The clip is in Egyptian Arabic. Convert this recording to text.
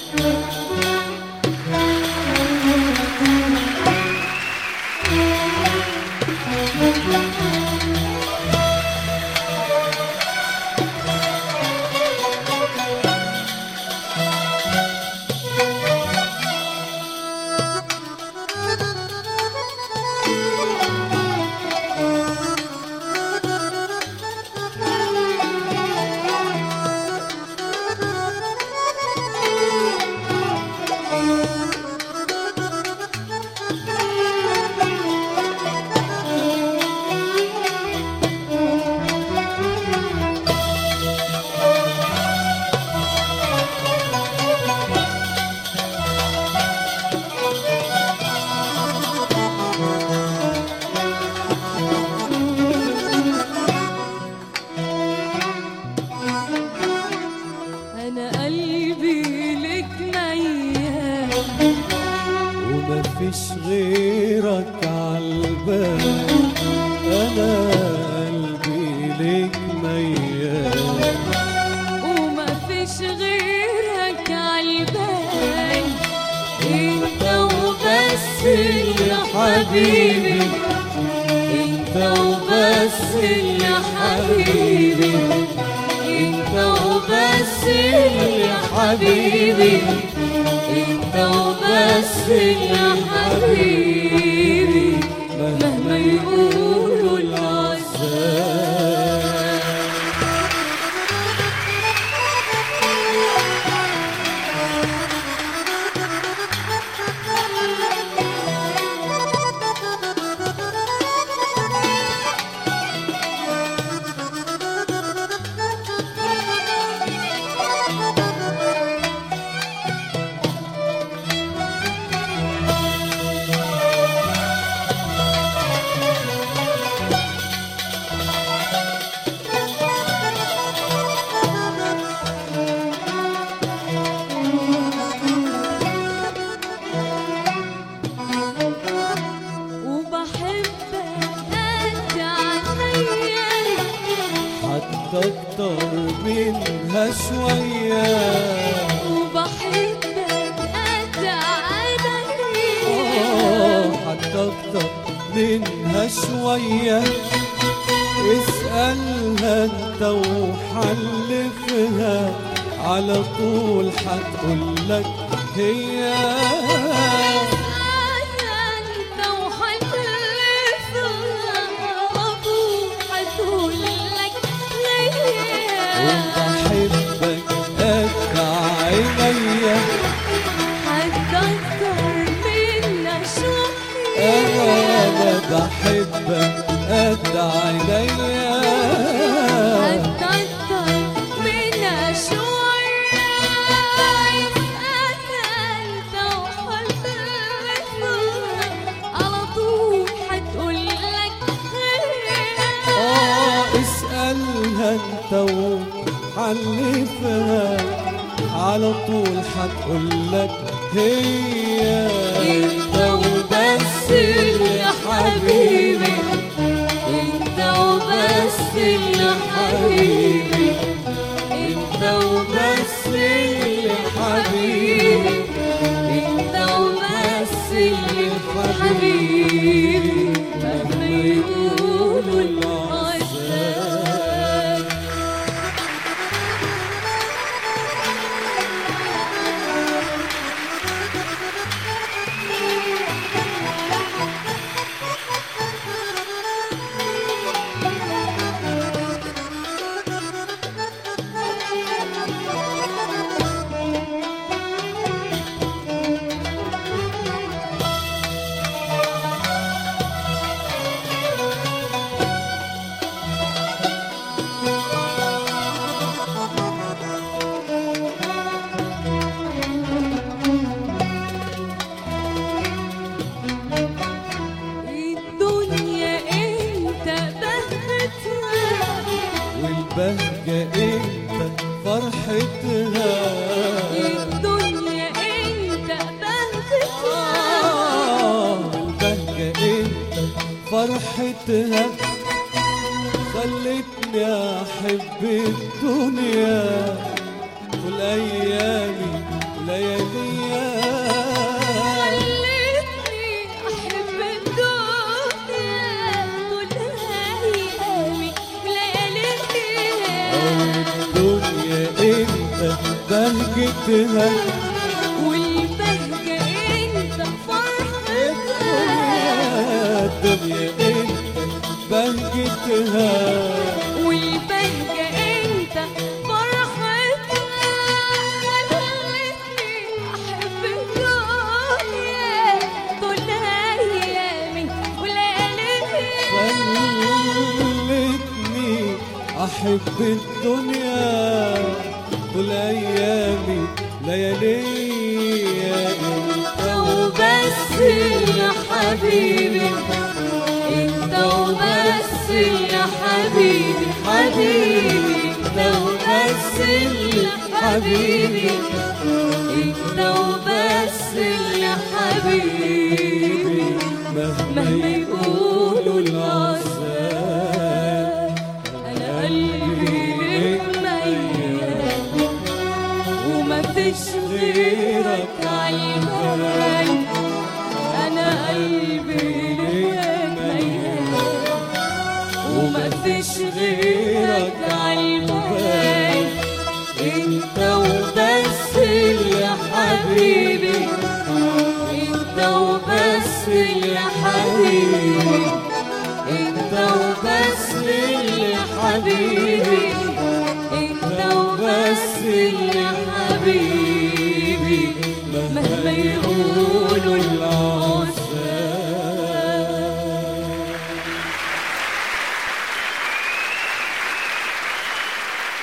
انا قلبي لك ميال ومفيش غيرك عالبال انا قلبي ليك ميال وما فيش غيرك عالبال انت وبس يا حبيبي انت وبس يا حبيبي انت وبس يا حبيبي انت وبس يا حبيبي مهما يقولوا العذاب وبحبك قد عينيا حتى اكتر منها شوية وبحبك قد عينيا آه، حتى اكتر منها شوية اسألها انت وحلفها على طول حتقولك هي انت وحلفها ابوك حتقولك ليا وبحبك قد عينيا حتى اكتر منا شوية انا بحبك قد عينيا حتى اكتر منا شوية انت وحلفها على طول حتقولك ليا اه اسألها انت وحلفها على طول حتقولك هي انت وبس يا حبيبي انت وبس يا حبيبي انت وبس يا حبيبي انت وبس يا حبيبي مهما يقولوا العذاب الدنيا انت بهتها والبهجة انت فرحتها الدنيا انت بهتها آه والبهجة انت فرحتها خلتني احب الدنيا طول ايامي وليالي بهجتها والبهجة انت فرحتها الدنيا انت بهجتها والبهجة انت فرحتها خلتني احب الدنيا طول ايامي ولياليها خلتني احب الدنيا طول ايامي لياليا انت وبس يا حبيبي انت وبس يا حبيبي حبيبي انت وبس يا حبيبي انت وبس يا حبيبي مهما يقولوا العذاب انا قلبي لك ميال وما فيش غيرك عالبال انا قلبي لك ميال وما فيش غيرك عالبال انت وبس يا حبيبي انت وبس يا حبيبي انت وبس يا حبيبي انت وبس يا حبيبي مهما يقول